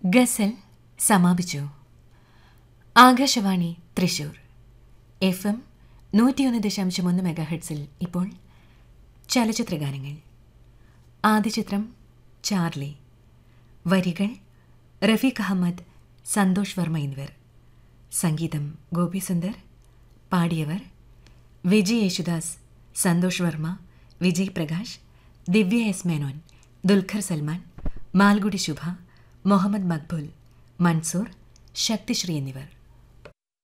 ഗസൽ സമാപിച്ചു Akashvani Thrissur F M നൂറ്റിയൊന്ന് ദശാംശം ഒന്ന് മെഗാഹെഡ്സിൽ ഇപ്പോൾ ചലച്ചിത്രഗാനങ്ങൾ ആദ്യ ചിത്രം ചാർലി വരികൾ റഫീഖ് അഹമ്മദ് സന്തോഷ് വർമ്മ എന്നിവർ സംഗീതം ഗോപിസുന്ദർ പാടിയവർ വിജയ് യേശുദാസ് സന്തോഷ് വർമ്മ വിജയ് പ്രകാശ് ദിവ്യ എസ് മേനോൻ ദുൽഖർ സൽമാൻ മാൽഗുഡി ശുഭ മുഹമ്മദ് മക്ബുൽ മൻസൂർ ശക്തിശ്രീ എന്നിവർ